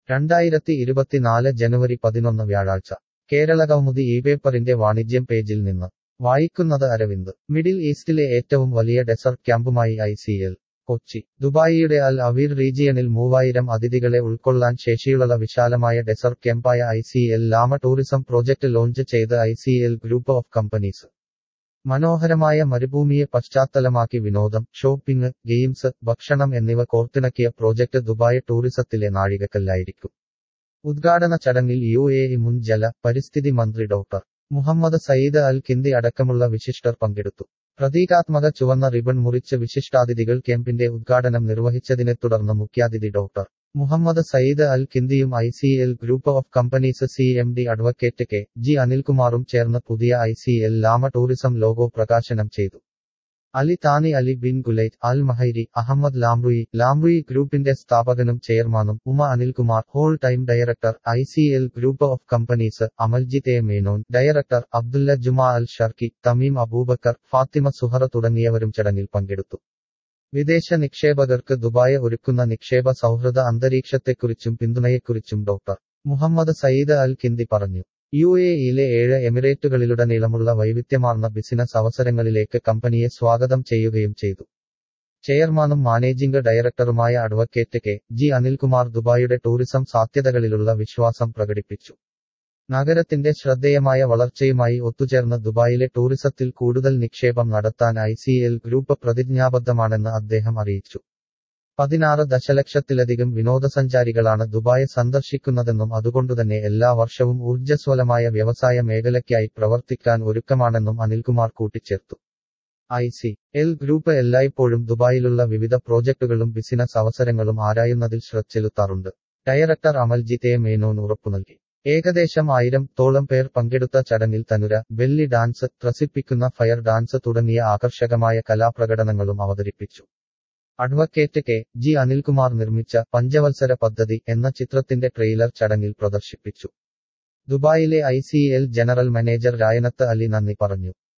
രണ്ടായിരത്തി ഇരുപത്തിനാല് ജനുവരി പതിനൊന്ന് വ്യാഴാഴ്ച കേരള കൗമുദി ഈ പേപ്പറിന്റെ വാണിജ്യം പേജിൽ നിന്ന് വായിക്കുന്നത് അരവിന്ദ് മിഡിൽ ഈസ്റ്റിലെ ഏറ്റവും വലിയ ഡെസർട്ട് ക്യാമ്പുമായി ഐ സി എൽ കൊച്ചി ദുബായിയുടെ അൽ അവീർ റീജിയണിൽ മൂവായിരം അതിഥികളെ ഉൾക്കൊള്ളാൻ ശേഷിയുള്ള വിശാലമായ ഡെസർട്ട് ക്യാമ്പായ I C L Lama tourism project launch ചെയ്ത് I C L group of companies മനോഹരമായ മരുഭൂമിയെ പശ്ചാത്തലമാക്കി വിനോദം ഷോപ്പിംഗ് ഗെയിംസ് ഭക്ഷണം എന്നിവ കോർത്തിണക്കിയ പ്രോജക്ട് ദുബായ് ടൂറിസത്തിലെ നാഴികക്കല്ലായിരിക്കും ഉദ്ഘാടന ചടങ്ങിൽ യു എ ഇ മുൻ ജല പരിസ്ഥിതി മന്ത്രി doctor Mohammed Saeed Al Kindi അടക്കമുള്ള വിശിഷ്ടർ പങ്കെടുത്തു പ്രതീകാത്മക ചുവന്ന റിബൺ മുറിച്ച് വിശിഷ്ടാതിഥികൾ ക്യാമ്പിന്റെ ഉദ്ഘാടനം നിർവഹിച്ചതിനെ തുടർന്ന് മുഖ്യാതിഥി ഡോക്ടർ മുഹമ്മദ് സയ്യിദ് അൽ കിന്ദിയും I C L group of companies C M D advocate K G അനിൽകുമാറും ചേർന്ന് പുതിയ I C L Lama tourism logo പ്രകാശനം ചെയ്തു Ali Thani Ali bin Ghulaita Al Mehairi Ahmed ലാംറുയി ലാംറുയി ഗ്രൂപ്പിന്റെ സ്ഥാപകനും ചെയർമാനും Uma Anilkumar whole time director I C L group of companies Amaljith A Menon director Abdulla Juma Al Sharqi Tamim Abubakar Fathima Suhara തുടങ്ങിയവരും ചടങ്ങിൽ പങ്കെടുത്തു വിദേശ നിക്ഷേപകർക്ക് ദുബായ് ഒരുക്കുന്ന നിക്ഷേപ സൗഹൃദ അന്തരീക്ഷത്തെക്കുറിച്ചും പിന്തുണയെക്കുറിച്ചും doctor Mohammed Saeed Al Kindi പറഞ്ഞു യു എ ഇയിലെ ഏഴ് എമിറേറ്റുകളിലുടനീളമുള്ള വൈവിധ്യമാർന്ന ബിസിനസ് അവസരങ്ങളിലേക്ക് കമ്പനിയെ സ്വാഗതം ചെയ്യുകയും ചെയ്തു ചെയർമാനും മാനേജിംഗ് ഡയറക്ടറുമായ അഡ്വക്കേറ്റ് കെ ജി അനിൽകുമാർ ദുബായിയുടെ ടൂറിസം സാധ്യതകളിലുള്ള വിശ്വാസം പ്രകടിപ്പിച്ചു നഗരത്തിന്റെ ശ്രദ്ധേയമായ വളർച്ചയുമായി ഒത്തുചേർന്ന് ദുബായിലെ ടൂറിസത്തിൽ കൂടുതൽ നിക്ഷേപം നടത്താൻ ഐ സി എൽ ഗ്രൂപ്പ് പ്രതിജ്ഞാബദ്ധമാണെന്ന് അദ്ദേഹം അറിയിച്ചു പതിനാറ് ദശലക്ഷത്തിലധികം വിനോദസഞ്ചാരികളാണ് ദുബായ് സന്ദർശിക്കുന്നതെന്നും അതുകൊണ്ടുതന്നെ എല്ലാ വർഷവും ഊർജ്ജസ്വലമായ വ്യവസായ മേഖലയ്ക്കായി പ്രവർത്തിക്കാൻ ഒരുക്കമാണെന്നും അനിൽകുമാർ കൂട്ടിച്ചേർത്തു ഐ സി എൽ ഗ്രൂപ്പ് എല്ലായ്പ്പോഴും ദുബായിലുള്ള വിവിധ പ്രോജക്ടുകളും ബിസിനസ് അവസരങ്ങളും ആരായുന്നതിൽ ശ്രദ്ധ ചെലുത്താറുണ്ട് ഡയറക്ടർ അമൽജിത്ത് എ മേനോൻ ഉറപ്പു നൽകി ഏകദേശം ആയിരം തോളം പേർ പങ്കെടുത്ത ചടങ്ങിൽ തനുര ബെല്ലി ഡാൻസ് ത്രസിപ്പിക്കുന്ന ഫയർ ഡാൻസ് തുടങ്ങിയ ആകർഷകമായ കലാപ്രകടനങ്ങളും അവതരിപ്പിച്ചു അഡ്വക്കേറ്റ് കെ ജി അനിൽകുമാർ നിർമ്മിച്ച പഞ്ചവത്സര പദ്ധതി എന്ന ചിത്രത്തിന്റെ ട്രെയിലർ ചടങ്ങിൽ പ്രദർശിപ്പിച്ചു ദുബായിലെ I C L general manager Rayanath Ali നന്ദി പറഞ്ഞു